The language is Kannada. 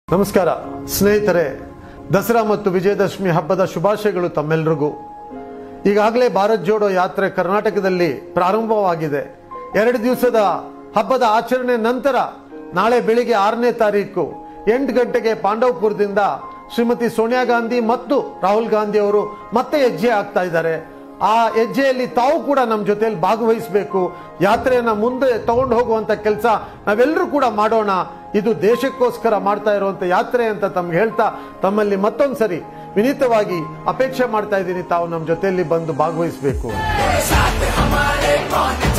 ನಮಸ್ಕಾರ ಸ್ನೇಹಿತರೆ ದಸರಾ ಮತ್ತು ವಿಜಯದಶಮಿ ಹಬ್ಬದ ಶುಭಾಶಯಗಳು ತಮ್ಮೆಲ್ಲರಿಗೂ ಈಗಾಗಲೇ ಭಾರತ್ ಜೋಡೋ ಯಾತ್ರೆ ಕರ್ನಾಟಕದಲ್ಲಿ ಪ್ರಾರಂಭವಾಗಿದೆ ಎರಡು ದಿವಸದ ಹಬ್ಬದ ಆಚರಣೆ ನಂತರ ನಾಳೆ ಬೆಳಿಗ್ಗೆ ಆರನೇ ತಾರೀಕು ಎಂಟು ಗಂಟೆಗೆ ಪಾಂಡವಪುರದಿಂದ ಶ್ರೀಮತಿ ಸೋನಿಯಾ ಗಾಂಧಿ ಮತ್ತು ರಾಹುಲ್ ಗಾಂಧಿ ಅವರು ಮತ್ತೆ ಹೆಜ್ಜೆ ಆಗ್ತಾ ಇದ್ದಾರೆ ಆ ಹೆಜ್ಜೆಯಲ್ಲಿ ತಾವು ಕೂಡ ನಮ್ಮ ಜೊತೆಯಲ್ಲಿ ಭಾಗವಹಿಸಬೇಕು ಯಾತ್ರೆಯನ್ನ ಮುಂದೆ ತಗೊಂಡು ಹೋಗುವಂತ ಕೆಲಸ ನಾವೆಲ್ಲರೂ ಕೂಡ ಮಾಡೋಣ ಇದು ದೇಶಕ್ಕೋಸ್ಕರ ಮಾಡ್ತಾ ಇರುವಂತ ಯಾತ್ರೆ ಅಂತ ತಮ್ಗೆ ಹೇಳ್ತಾ ತಮ್ಮಲ್ಲಿ ಮತ್ತೊಂದ್ಸರಿ ವಿನೀತವಾಗಿ ಅಪೇಕ್ಷೆ ಮಾಡ್ತಾ ಇದ್ದೀನಿ ತಾವು ನಮ್ಮ ಜೊತೆಯಲ್ಲಿ ಬಂದು ಭಾಗವಹಿಸಬೇಕು साथ हमारे कौन